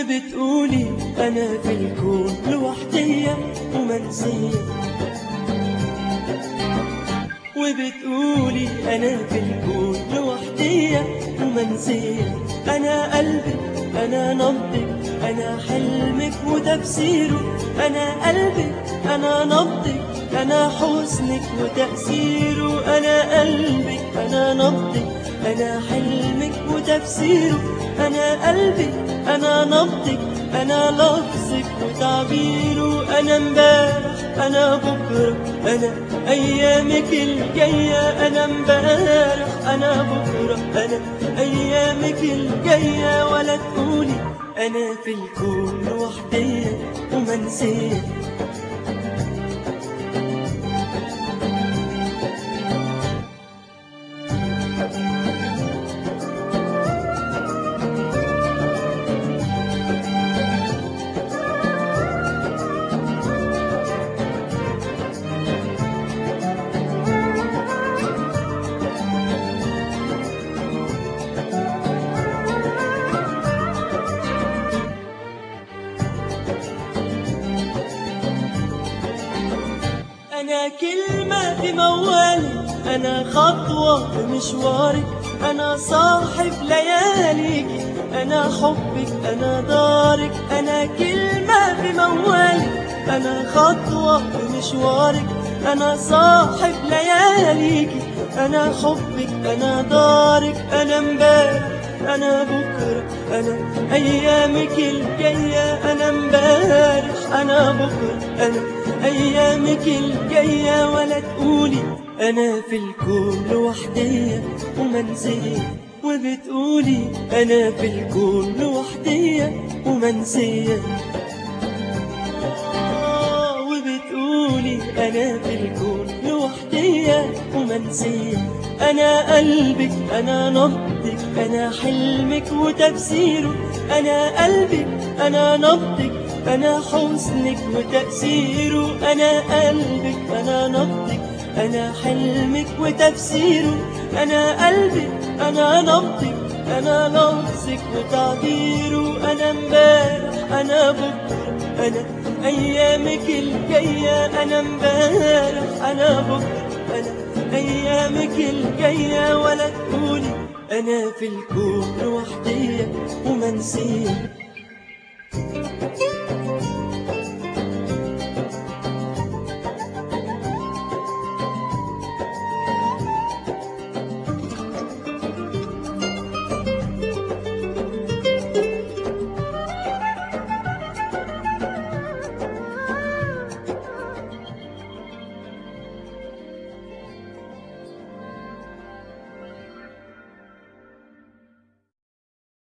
وبتقولي أنا في الكون لوحدية ومنسية وبتقولي أنا في الكون لوحدية ومنسية أنا قلبك أنا نبضك أنا حلمك وتفسيره أنا قلبك أنا نبضك أنا حسنك وتأثيره أنا قلبك أنا نبضك أنا حلمك وتفسيره أنا قلبك أنا نبضك أنا لفظك وتعبيره أنا امبارح أنا بكرة أنا أيامك الجاية أنا امبارح أنا بكرة أنا أيامك الجاية ولا تقولي أنا في الكون لوحدية ومنسية أنا كلمة في موالي أنا خطوة في مشوارك أنا صاحب لياليك أنا حبك أنا دارك أنا كلمة في موالي أنا خطوة في مشوارك أنا صاحب لياليك أنا حبك أنا دارك أنا امبارح أنا بكرة أنا أيامك الجاية أنا امبارح أنا بكرة أنا أيامك الجاية ولا تقولي أنا في الكون لوحدية ومنسية وبتقولي أنا في الكون لوحدية ومنسية آه، وبتقولي أنا في الكون لوحدية ومنسية أنا قلبك أنا نبضك أنا حلمك وتفسيره أنا قلبك أنا نبضك أنا حسنك وتأثيره أنا قلبك أنا نبضك أنا حلمك وتفسيره أنا قلبك أنا نبضك أنا لفظك وتعبيره أنا امبارح أنا بكرة أنا أيامك الجاية أنا امبارح أنا بكرة أنا أيامك الجاية ولا تقولي أنا في الكون لوحدية ومنسية